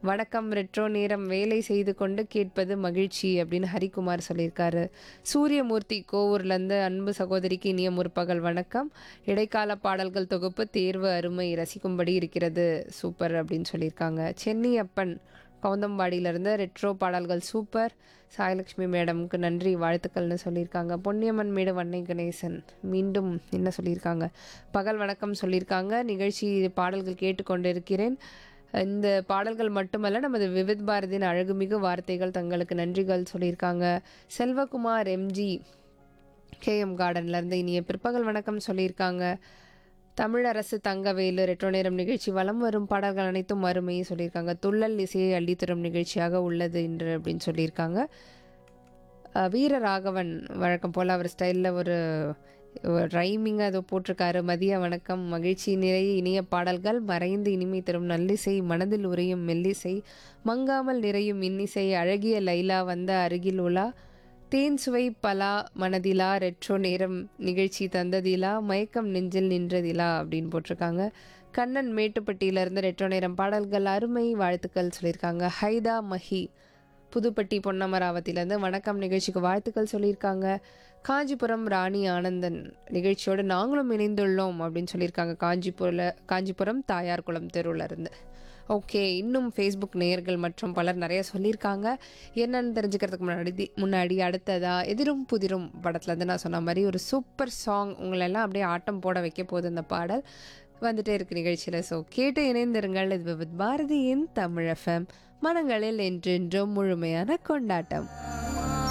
வணக்கம் ரெட்ரோ நேரம் வேலை செய்து கொண்டு கேட்பது மகிழ்ச்சி அப்படின்னு ஹரிக்குமார் சொல்லியிருக்காரு சூரியமூர்த்தி கோவூர்லேருந்து அன்பு சகோதரிக்கு இனிய முற்பகல் வணக்கம் இடைக்கால பாடல்கள் தொகுப்பு தேர்வு அருமை ரசிக்கும்படி இருக்கிறது சூப்பர் அப்படின்னு சொல்லியிருக்காங்க சென்னியப்பன் கவுந்தம்பாடியிலேருந்து ரெட்ரோ பாடல்கள் சூப்பர் சாயலட்சுமி மேடம்க்கு நன்றி வாழ்த்துக்கள்னு சொல்லியிருக்காங்க பொன்னியம்மன் மேடு வன்னை கணேசன் மீண்டும் என்ன சொல்லியிருக்காங்க பகல் வணக்கம் சொல்லியிருக்காங்க நிகழ்ச்சி பாடல்கள் கேட்டுக்கொண்டு இருக்கிறேன் இந்த பாடல்கள் மட்டுமல்ல நமது விவித் பாரதியின் அழகுமிகு வார்த்தைகள் தங்களுக்கு நன்றிகள் சொல்லியிருக்காங்க செல்வகுமார் எம்ஜி கேஎம் கார்டன்லேருந்து இனிய பிற்பகல் வணக்கம் சொல்லியிருக்காங்க தமிழரசு தங்கவேலு ரெட்ரோ நேரம் நிகழ்ச்சி வலம் வரும் பாடல்கள் அனைத்தும் அருமையை சொல்லியிருக்காங்க துள்ளல் இசையை அள்ளித்தரும் நிகழ்ச்சியாக உள்ளது இன்று அப்படின்னு சொல்லியிருக்காங்க அஹ் வீரராகவன் வழக்கம் போல் அவர் ஸ்டைலில் ஒரு ரைமிங்காக அதை போட்டிருக்காரு மதிய வணக்கம் மகிழ்ச்சி நிறைய இனிய பாடல்கள் மறைந்து இனிமை தரும் நல்லிசை மனதில் உறையும் மெல்லிசை மங்காமல் நிறையும் இன்னிசை அழகிய லைலா வந்த அருகில் உலா தேன் சுவை பலா மனதிலா ரெட்ரோ நேரம் நிகழ்ச்சி தந்ததிலா மயக்கம் நெஞ்சில் நின்றதிலா அப்படின்னு போட்டிருக்காங்க கண்ணன் மேட்டுப்பட்டியிலேருந்து ரெட்ரோ நேரம் பாடல்கள் அருமை வாழ்த்துக்கள் சொல்லியிருக்காங்க ஹைதா மஹி புதுப்பட்டி பொன்னமராவதியிலேருந்து வணக்கம் நிகழ்ச்சிக்கு வாழ்த்துக்கள் சொல்லியிருக்காங்க காஞ்சிபுரம் ராணி ஆனந்தன் நிகழ்ச்சியோடு நாங்களும் இணைந்துள்ளோம் அப்படின்னு சொல்லியிருக்காங்க காஞ்சிபுரில் காஞ்சிபுரம் தாயார் குளம் தெருவில் இருந்து ஓகே இன்னும் ஃபேஸ்புக் நேயர்கள் மற்றும் பலர் நிறைய சொல்லியிருக்காங்க என்னன்னு தெரிஞ்சுக்கிறதுக்கு முன்னாடி முன்னாடி அடுத்ததா எதிரும் புதிரும் படத்துலேருந்து நான் சொன்ன மாதிரி ஒரு சூப்பர் சாங் உங்களெல்லாம் அப்படியே ஆட்டம் போட வைக்க போகுது இந்த பாடல் வந்துட்டே இருக்கு நிகழ்ச்சியில் ஸோ கேட்டு இணைந்திருங்கள் இது வித் பாரதியின் தமிழ் எஃப்எம் மனங்களில் என்றென்றும் முழுமையான கொண்டாட்டம்